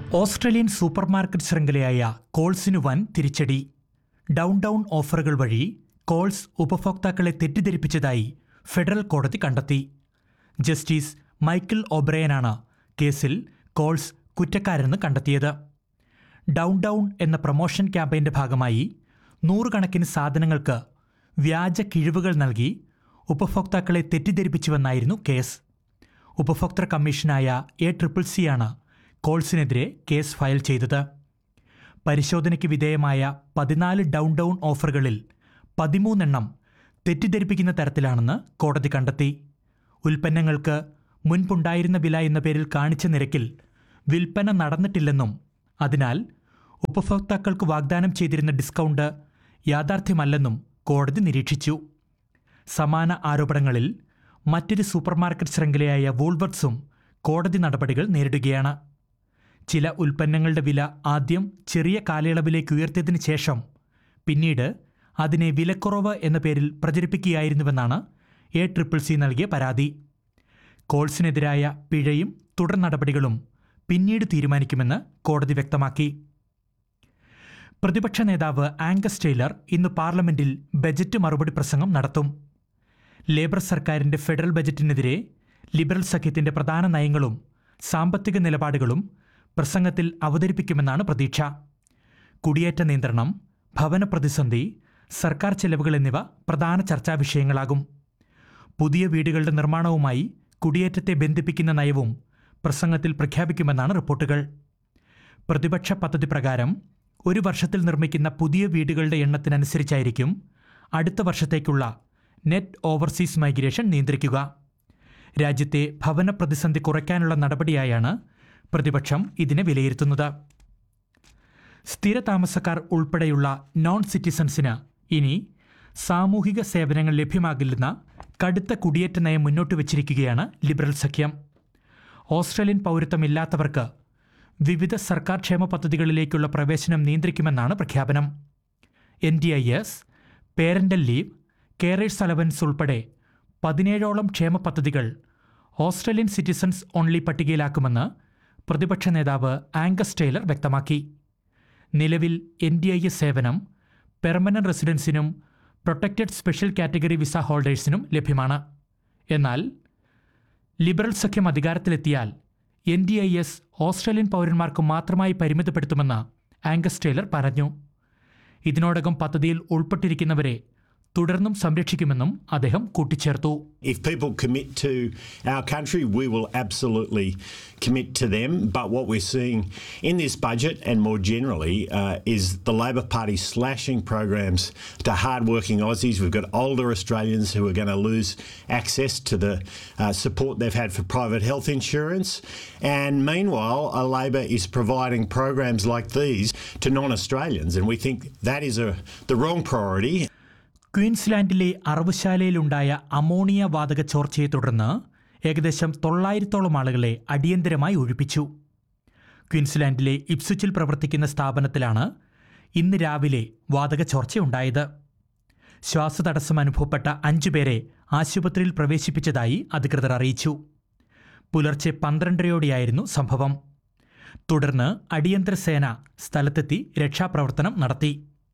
Australian supermarket ശൃംഖലയായ കോൾസിനു വൻ തിരിച്ചടി down down ഓഫറുകൾ വഴി കോൾസ് ഉപഭോക്താക്കളെ തെറ്റിദ്ധരിപ്പിച്ചതായി ഫെഡറൽ കോടതി കണ്ടെത്തി ജസ്റ്റിസ് മൈക്കിൾ ഒബ്രയനാണ് കേസിൽ കോൾസ് കുറ്റക്കാരെന്ന് കണ്ടെത്തിയത് ഡൗൺ ഡൗൺ എന്ന പ്രൊമോഷൻ ക്യാമ്പയിൻ്റെ ഭാഗമായി നൂറുകണക്കിന് സാധനങ്ങൾക്ക് വ്യാജ കിഴിവുകൾ നൽകി ഉപഭോക്താക്കളെ തെറ്റിദ്ധരിപ്പിച്ചുവെന്നായിരുന്നു കേസ് ഉപഭോക്തൃ കമ്മീഷനായ എ ട്രിപ്പിൾ സിയാണ് കോൾസിനെതിരെ കേസ് ഫയൽ ചെയ്തത് പരിശോധനയ്ക്ക് വിധേയമായ പതിനാല് ഡൗൺ ഡൗൺ ഓഫറുകളിൽ പതിമൂന്നെണ്ണം തെറ്റിദ്ധരിപ്പിക്കുന്ന തരത്തിലാണെന്ന് കോടതി കണ്ടെത്തി ഉൽപ്പന്നങ്ങൾക്ക് മുൻപുണ്ടായിരുന്ന വില എന്ന പേരിൽ കാണിച്ച നിരക്കിൽ വിൽപ്പന നടന്നിട്ടില്ലെന്നും അതിനാൽ ഉപഭോക്താക്കൾക്ക് വാഗ്ദാനം ചെയ്തിരുന്ന ഡിസ്കൗണ്ട് യാഥാർത്ഥ്യമല്ലെന്നും കോടതി നിരീക്ഷിച്ചു സമാന ആരോപണങ്ങളിൽ മറ്റൊരു സൂപ്പർമാർക്കറ്റ് ശൃംഖലയായ വൂൾവർട്സും കോടതി നടപടികൾ നേരിടുകയാണ് ചില ഉൽപ്പന്നങ്ങളുടെ വില ആദ്യം ചെറിയ കാലയളവിലേക്ക് ഉയർത്തിയതിനു ശേഷം പിന്നീട് അതിനെ വിലക്കുറവ് എന്ന പേരിൽ പ്രചരിപ്പിക്കുകയായിരുന്നുവെന്നാണ് എ ട്രിപ്പിൾ സി നൽകിയ പരാതി കോൾസിനെതിരായ പിഴയും തുടർ നടപടികളും പിന്നീട് തീരുമാനിക്കുമെന്ന് കോടതി വ്യക്തമാക്കി പ്രതിപക്ഷ നേതാവ് ആംഗസ് ടെയ്ലർ ഇന്ന് പാർലമെന്റിൽ ബജറ്റ് മറുപടി പ്രസംഗം നടത്തും ലേബർ സർക്കാരിന്റെ ഫെഡറൽ ബജറ്റിനെതിരെ ലിബറൽ സഖ്യത്തിന്റെ പ്രധാന നയങ്ങളും സാമ്പത്തിക നിലപാടുകളും പ്രസംഗത്തിൽ അവതരിപ്പിക്കുമെന്നാണ് പ്രതീക്ഷ കുടിയേറ്റ നിയന്ത്രണം ഭവന പ്രതിസന്ധി സർക്കാർ ചെലവുകൾ എന്നിവ പ്രധാന ചർച്ചാ വിഷയങ്ങളാകും പുതിയ വീടുകളുടെ നിർമ്മാണവുമായി കുടിയേറ്റത്തെ ബന്ധിപ്പിക്കുന്ന നയവും പ്രസംഗത്തിൽ പ്രഖ്യാപിക്കുമെന്നാണ് റിപ്പോർട്ടുകൾ പ്രതിപക്ഷ പദ്ധതി പ്രകാരം ഒരു വർഷത്തിൽ നിർമ്മിക്കുന്ന പുതിയ വീടുകളുടെ എണ്ണത്തിനനുസരിച്ചായിരിക്കും അടുത്ത വർഷത്തേക്കുള്ള നെറ്റ് ഓവർസീസ് മൈഗ്രേഷൻ നിയന്ത്രിക്കുക രാജ്യത്തെ ഭവന പ്രതിസന്ധി കുറയ്ക്കാനുള്ള നടപടിയായാണ് പ്രതിപക്ഷം ഇതിനെ വിലയിരുത്തുന്നത് സ്ഥിര താമസക്കാർ ഉൾപ്പെടെയുള്ള നോൺ സിറ്റിസൺസിന് ഇനി സാമൂഹിക സേവനങ്ങൾ ലഭ്യമാകില്ലെന്ന കടുത്ത കുടിയേറ്റ നയം മുന്നോട്ട് വച്ചിരിക്കുകയാണ് ലിബറൽ സഖ്യം ഓസ്ട്രേലിയൻ പൗരത്വമില്ലാത്തവർക്ക് വിവിധ സർക്കാർ ക്ഷേമ പദ്ധതികളിലേക്കുള്ള പ്രവേശനം നിയന്ത്രിക്കുമെന്നാണ് പ്രഖ്യാപനം N D I S parental leave carers allowance ഉൾപ്പെടെ പതിനേഴോളം ക്ഷേമ പദ്ധതികൾ ഓസ്ട്രേലിയൻ സിറ്റിസൺസ് ഓൺലി പട്ടികയിലാക്കുമെന്ന് പ്രതിപക്ഷ നേതാവ് ആംഗസ് ടെയ്ലർ വ്യക്തമാക്കി നിലവിൽ എൻ ഡി ഐ എസ് സേവനം പെർമനന്റ് റെസിഡൻസിനും പ്രൊട്ടക്റ്റഡ് സ്പെഷ്യൽ കാറ്റഗറി വിസ ഹോൾഡേഴ്സിനും ലഭ്യമാണ് എന്നാൽ ലിബറൽ സഖ്യം അധികാരത്തിലെത്തിയാൽ N D I S Australian പൗരന്മാർക്ക് മാത്രമായി പരിമിതപ്പെടുത്തുമെന്ന് ആംഗസ് ടെയ്ലർ പറഞ്ഞു ഇതിനോടകം പദ്ധതിയിൽ ഉൾപ്പെട്ടിരിക്കുന്നവരെ തുടർന്നും സംരക്ഷിക്കുമെന്നും അദ്ദേഹം കൂട്ടിച്ചേർത്തു If people commit to our country, we will absolutely commit to them. But what we're seeing in this budget and more generally uh, is the Labor Party slashing programs to hardworking Aussies. We've got older Australians who are going to lose access to the uh, support they've had for private health insurance. And meanwhile, uh, Labor is providing programs like these to non Australians. And we think that is a, the wrong priority. ക്വീൻസ്ലാൻഡിലെ അറവുശാലയിലുണ്ടായ ammonia വാതക ചോർച്ചയെ തുടർന്ന് ഏകദേശം തൊള്ളായിരത്തോളം ആളുകളെ അടിയന്തരമായി ഒഴിപ്പിച്ചു ക്വീൻസ്ലാൻഡിലെ ഇപ്സുച്ചിൽ പ്രവർത്തിക്കുന്ന സ്ഥാപനത്തിലാണ് ഇന്ന് രാവിലെ വാതക ചോർച്ചയുണ്ടായത് ശ്വാസതടസ്സം അനുഭവപ്പെട്ട അഞ്ചുപേരെ ആശുപത്രിയിൽ പ്രവേശിപ്പിച്ചതായി അധികൃതർ അറിയിച്ചു പുലർച്ചെ പന്ത്രണ്ടരയോടെയായിരുന്നു സംഭവം തുടർന്ന് അടിയന്തര സേന സ്ഥലത്തെത്തി രക്ഷാപ്രവർത്തനം നടത്തി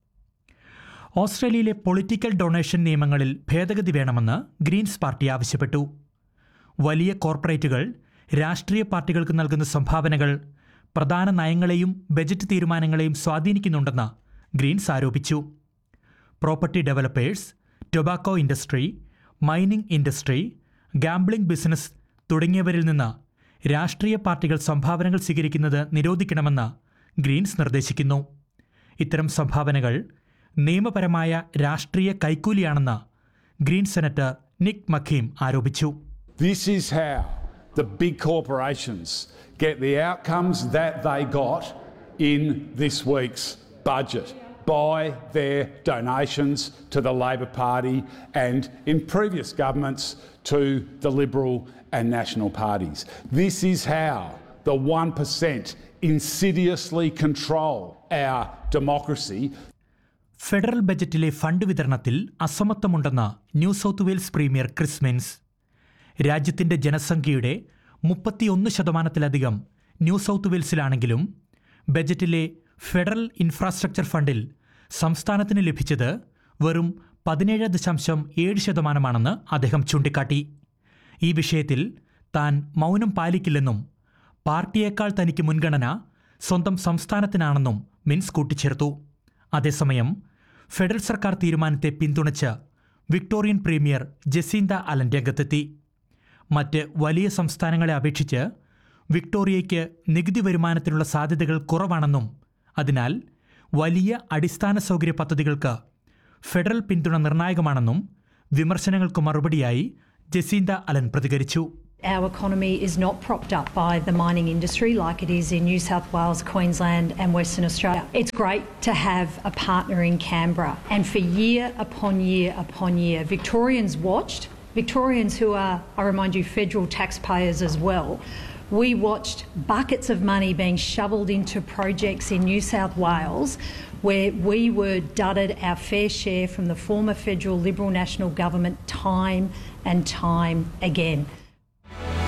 ഓസ്ട്രേലിയയിലെ പൊളിറ്റിക്കൽ ഡൊണേഷൻ നിയമങ്ങളിൽ ഭേദഗതി വേണമെന്ന് ഗ്രീൻസ് പാർട്ടി ആവശ്യപ്പെട്ടു വലിയ കോർപ്പറേറ്റുകൾ രാഷ്ട്രീയ പാർട്ടികൾക്ക് നൽകുന്ന സംഭാവനകൾ പ്രധാന നയങ്ങളെയും ബജറ്റ് തീരുമാനങ്ങളെയും സ്വാധീനിക്കുന്നുണ്ടെന്ന് ഗ്രീൻസ് ആരോപിച്ചു property developers tobacco industry mining industry gambling business തുടങ്ങിയവരിൽ നിന്ന് രാഷ്ട്രീയ പാർട്ടികൾ സംഭാവനകൾ സ്വീകരിക്കുന്നത് നിരോധിക്കണമെന്ന് ഗ്രീൻസ് നിർദ്ദേശിക്കുന്നു ഇത്തരം സംഭാവനകൾ നിയമപരമായ രാഷ്ട്രീയ കൈക്കൂലിയാണെന്ന് ഗ്രീൻ സെനറ്റർ നിക് മഖീം ആരോപിച്ചു This is how the big corporations get the outcomes that they got in this week's budget by their donations to the Labor Party and in previous governments to the Liberal and National parties. This is how the 1% insidiously control our democracy federal ബജറ്റിലെ fund വിതരണത്തിൽ അസമത്വമുണ്ടെന്ന് New South Wales premier Chris Minns രാജ്യത്തിന്റെ ജനസംഖ്യയുടെ മുപ്പത്തിയൊന്ന് ശതമാനത്തിലധികം New South വെയിൽസിലാണെങ്കിലും ബജറ്റിലെ federal infrastructure ഫണ്ടിൽ സംസ്ഥാനത്തിന് ലഭിച്ചത് വെറും പതിനേഴ് ദശാംശം ഏഴ് ശതമാനമാണെന്ന് അദ്ദേഹം ചൂണ്ടിക്കാട്ടി ഈ വിഷയത്തിൽ താൻ മൗനം പാലിക്കില്ലെന്നും പാർട്ടിയേക്കാൾ തനിക്ക് മുൻഗണന സ്വന്തം സംസ്ഥാനത്തിനാണെന്നും മിൻസ് കൂട്ടിച്ചേർത്തു അതേസമയം ഫെഡറൽ സർക്കാർ തീരുമാനത്തെ പിന്തുണച്ച് വിക്ടോറിയൻ പ്രീമിയർ ജസീന്ത അലൻ രംഗത്തെത്തി മറ്റ് വലിയ സംസ്ഥാനങ്ങളെ അപേക്ഷിച്ച് വിക്ടോറിയയ്ക്ക് നികുതി വരുമാനത്തിനുള്ള സാധ്യതകൾ കുറവാണെന്നും അതിനാൽ വലിയ അടിസ്ഥാന സൗകര്യ പദ്ധതികൾക്ക് ഫെഡറൽ പിന്തുണ നിർണായകമാണെന്നും വിമർശനങ്ങൾക്ക് മറുപടിയായി ജസീന്ത അലൻ പ്രതികരിച്ചു Our economy is not propped up by the mining industry like it is in New South Wales, Queensland, and Western Australia. It's great to have a partner in Canberra, and for year upon year upon year, Victorians watched, Victorians who are, I remind you, federal taxpayers as well. We watched buckets of money being shovelled into projects in New South Wales where we were dudded our fair share from the former federal Liberal National government time and time again.